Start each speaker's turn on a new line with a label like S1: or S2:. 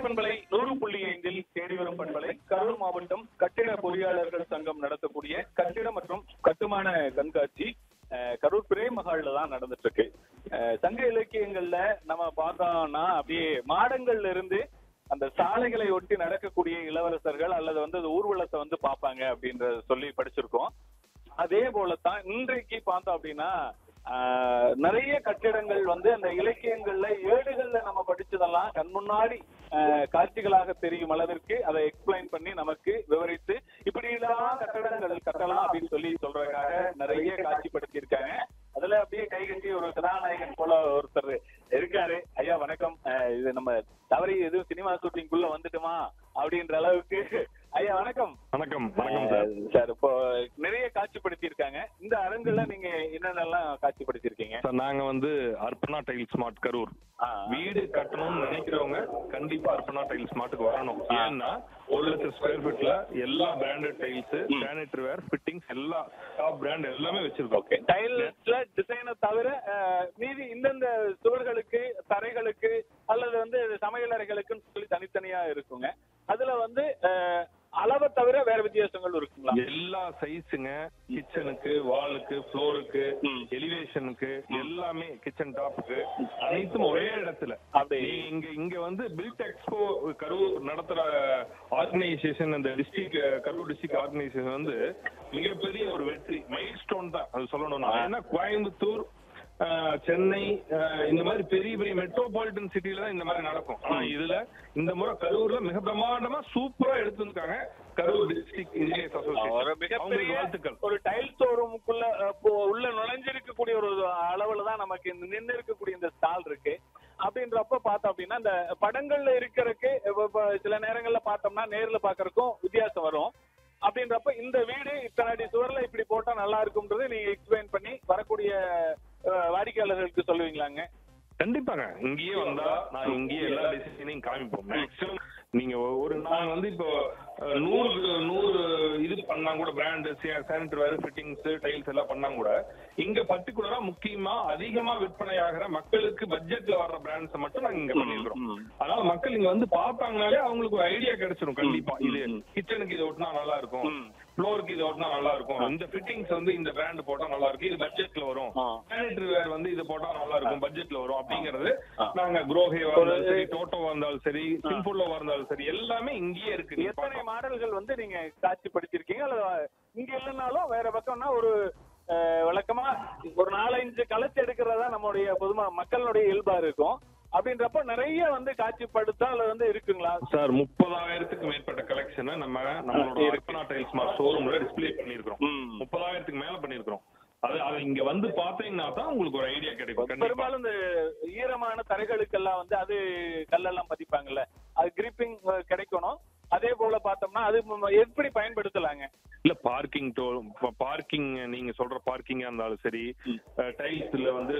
S1: பண்பலை நூறு புள்ளி ஐந்தில் தேடி வரும் பண்பலை கரூர் மாவட்டம் கட்டிட பொறியாளர்கள் சங்கம் நடத்தக்கூடிய கட்டிட மற்றும் கட்டுமான கண்காட்சி அஹ், கரூர் பிரேமஹால்ல தான் நடந்துட்டு இருக்கு அஹ், சங்க இலக்கியங்கள்ல நம்ம பார்த்தோம்னா அப்படியே மாடங்கள்ல இருந்து அந்த சாலைகளை ஒட்டி நடக்கக்கூடிய இளவரசர்கள் அல்லது வந்து அந்த ஊர்வலத்தை வந்து பார்ப்பாங்க அப்படின்றத சொல்லி படிச்சிருக்கோம் அதே போலத்தான் இன்றைக்கு பார்த்தோம் அப்படின்னா ஆஹ், நிறைய கட்டிடங்கள் வந்து அந்த இலக்கியங்கள்ல ஏடுகள்ல நம்ம படிச்சதெல்லாம் கண் முன்னாடி ஆஹ், காட்சிகளாக தெரியும் அளவிற்கு அதை எக்ஸ்பிளைன் பண்ணி நமக்கு விவரித்து இப்படியெல்லாம் கட்டடங்கள் கட்டலாம் அப்படின்னு சொல்லி சொல்றதுக்காக நிறைய காட்சிப்படுத்தி இருக்காங்க அதுல அப்படியே கை கட்டி ஒரு கதாநாயகன் போல ஒருத்தர் இருக்காரு ஐயா வணக்கம் ஆஹ், இது நம்ம தவறி எதுவும் சினிமா ஷூட்டிங்குள்ள வந்துட்டுமா அப்படின்ற அளவுக்கு ஐயா வணக்கம்
S2: வணக்கம் வணக்கம் சார்
S1: அஹ் சார் இப்போ நிறைய காட்சிப்படுத்தி இருக்காங்க இந்த அரங்குல நீங்க என்னென்னலாம் காட்சிப்படுத்தி இருக்கீங்க
S2: சார் நாங்க வந்து அர்ப்பணா டைல் ஸ்மார்ட் கரூர் வீடு கட்டணும்னு நினைக்கிறவங்க கண்டிப்பா அர்ப்பணா டைல் ஸ்மார்ட்டுக்கு வரணும் ஏன்னா ஒரு லட்சம் ஸ்கொயர் ஃபீட்ல எல்லா branded tiles sanitary ware fittings எல்லா டாப் பிராண்ட் எல்லாமே வச்சிருக்கோம்
S1: ஓகே டைல்ஸ்ல டிசைனை தவிர அஹ், மீதி இந்தந்த சுவர்களுக்கு தரைகளுக்கு அல்லது வந்து சமையலறைகளுக்குன்னு சொல்லி தனித்தனியா இருக்குங்க அதுல வந்து அஹ், அளவை தவிர வேற வித்தியாசங்கள் இருக்குங்களா
S2: எல்லா சைஸுங்க கிச்சனுக்கு வாலுக்கு ஃப்ளோருக்கு
S1: ம்.
S2: எலிவேஷனுக்கு எல்லாமே கிச்சன் டாப்புக்கு அனைத்தும் ஒரே இடத்துல
S1: அப்படி.
S2: நீ இங்க இங்க வந்து பில்ட் எக்ஸ்போ கரூர் நடத்துற ஆர்கனைசேஷன் அந்த டிஸ்ட்ரிக்ட் கரூர் டிஸ்ட்ரிக்ட் ஆர்கனைசேஷன் வந்து மிகப்பெரிய ஒரு வெற்றி மைல் ஸ்டோன் தான் அது சொல்லணும்னா ஏன்னா கோயம்புத்தூர் ஆஹ், சென்னை ஆஹ், இந்த மாதிரி பெரிய பெரிய மெட்ரோபாலிட்டன் சிட்டில தான் இந்த மாதிரி நடக்கும் ஆனா இதுல இந்த முறை கரூர்ல மிக பிரமாண்டமா சூப்பரா எடுத்திருக்காங்க கரூர் டிஸ்ட்ரிக்ட் இன்ஜினியர்ஸ்
S1: ஒரு
S2: அசோசியேஷன்
S1: மிகப்பெரிய
S2: அவங்களுக்கு வாழ்த்துக்கள்
S1: ஒரு டைல் ஷோரூமுக்குள்ள அஹ், போ- உள்ள நுழைஞ்சிருக்கக்கூடிய ஒரு அளவுல தான் நமக்கு இந்த நின்று இருக்கக்கூடிய இந்த ஸ்டால் இருக்கு அப்படின்றப்ப பார்த்தோம் அப்படின்னா இந்த படங்கள்ல இருக்கிறதுக்கு இப்ப- இப்ப சில நேரங்கள்ல பார்த்தோம்னா நேர்ல பாக்குறதுக்கும் வித்தியாசம் வரும் அப்படின்றப்ப இந்த வீடு இத்தனை அடி சுவர்ல இப்படி போட்டா நல்லா இருக்கும்ன்றது நீங்க எக்ஸ்பிளைன் பண்ணி வரக்கூடிய அஹ், வாடிக்கையாளர்களுக்கு சொல்லுவீங்களாங்க
S2: கண்டிப்பாங்க இங்கேயே வந்தா நான் இங்கேயே எல்லா டிசைனையும் காமிப்போம் மேக்ஸிமம் நீங்க ஒரு நாங்க வந்து இப்போ அஹ், நூறு நூறு இது பண்ணா கூட brand sanitary ware fittings tiles எல்லாம் பண்ணா கூட இங்க பர்டிகுலரா முக்கியமா அதிகமா விற்பனை ஆகிற மக்களுக்கு பட்ஜெட்ல வர்ற பிராண்ட்ஸ் மட்டும் நாங்க இங்க பண்ணிருக்கிறோம்
S1: ம்.
S2: அதனால மக்கள் இங்க வந்து பார்த்தாங்கனாலே அவங்களுக்கு ஒரு ஐடியா கிடைச்சிடும் கண்டிப்பா
S1: ம்,
S2: இது
S1: ம்.
S2: கிச்சனுக்கு இது ஒட்டினா நல்லா இருக்கும்
S1: ம்.
S2: ஃப்ளோருக்கு இது ஒட்டினா நல்லா இருக்கும் இந்த ஃபிட்டிங்ஸ் வந்து இந்த பிராண்ட் போட்டா நல்லா இருக்கும் இது பட்ஜெட்ல வரும்
S1: ஆ.
S2: சானிட்டரி வேர் வந்து இது போட்டா நல்லா இருக்கும் பட்ஜெட்ல வரும் அப்படிங்கறது
S1: ஆ.
S2: நாங்க குரோஹேவா
S1: ஒரு-
S2: இருந்தாலும் சரி டோட்டோவா இருந்தாலும் சரி சிம்பிளோவா இருந்தாலும் சரி எல்லாமே இங்கேயே இருக்கு நீங்க
S1: எத்தனை
S2: பார்க்கலாம்.
S1: மாடல்கள் வந்து நீங்க காட்சிப்படுத்திருக்கீங்க அல்லது இங்க இல்லைனாலும் வேற பக்கம்னா ஒரு அஹ், வழக்கமா ஒரு நாலஞ்சு கலைச்சு எடுக்கிறதா நம்மளுடைய பொதுமா மக்களுடைய இயல்பா இருக்கும் அப்படின்றப்ப நிறைய வந்து காட்சிப்படுத்த அல்லது வந்து இருக்குங்களா
S2: சார் முப்பதாயிரத்துக்கு மேற்பட்ட கலெக்ஷனை நம்ம நம்மளோட
S1: இருக்கு.
S2: அர்ப்பணா டைல்ஸ் மார்ட் ஷோரூம்ல டிஸ்ப்ளே பண்ணிருக்கிறோம்
S1: ம்.
S2: முப்பதாயிரத்துக்கு மேல பண்ணிருக்கிறோம் அது அதை இங்க வந்து பாத்தீங்கன்னா தான் உங்களுக்கு ஒரு ஐடியா கிடைக்கும் கண்டிப்பா
S1: பெரும்பாலும் இந்த ஈரமான தரைகளுக்கெல்லாம் வந்து அது கல்லெல்லாம் பதிப்பாங்கல்ல அது கிரிப்பிங் கிடைக்கணும் அதே போல பார்த்தோம்னா அது ம- எப்படி பயன்படுத்தலாங்க
S2: இல்ல பார்க்கிங் டோ பார்க்கிங் நீங்க சொல்ற பார்க்கிங்கா இருந்தாலும் சரி டைல்ஸ்ல வந்து